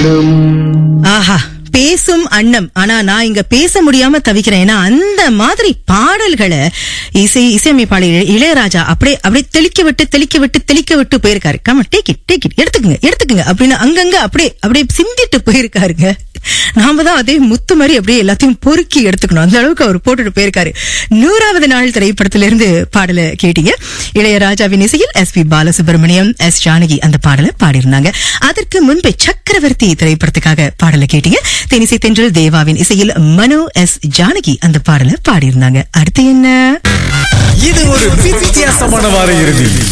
அன்னம் ஆஹா பேசும் அன்னம் ஆனா நான் இங்க பேச முடியாம தவிக்கிறேன் ஏன்னா அந்த மாதிரி பாடல்களை இசை இசையமைப்பாளர் இளைய- இளையராஜா அப்படியே அப்படியே தெளிக்க விட்டு தெளிக்க விட்டு தெளிக்க விட்டு போயிருக்காரு கம டேக் இட் டேக் இட் எடுத்துக்குங்க எடுத்துக்குங்க அப்படின்னு அங்கங்க அப்படியே அப்படியே சிந்திட்டு போயிருக்காருங்க நாம தான் அதே முத்து மாதிரி அப்படியே எல்லாத்தையும் பொறுக்கி எடுத்துக்கணும் அந்த அளவுக்கு அவர் போட்டுட்டு போயிருக்காரு நூறாவது நாள் திரைப்படத்திலிருந்து பாடலை கேட்டீங்க இளையராஜாவின் இசையில் S P Balasubrahmanyam S Janaki அந்த பாடலை பாடியிருந்தாங்க அதற்கு முன்பே சக்கரவர்த்தி திரைப்படத்துக்காக பாடலை கேட்டீங்க தெனிசை தென்றல் தேவாவின் இசையில் மனோ எஸ் ஜானகி அந்த பாடலை பாடியிருந்தாங்க அடுத்து என்ன இது ஒரு வித்தியாசமான வார இறுதி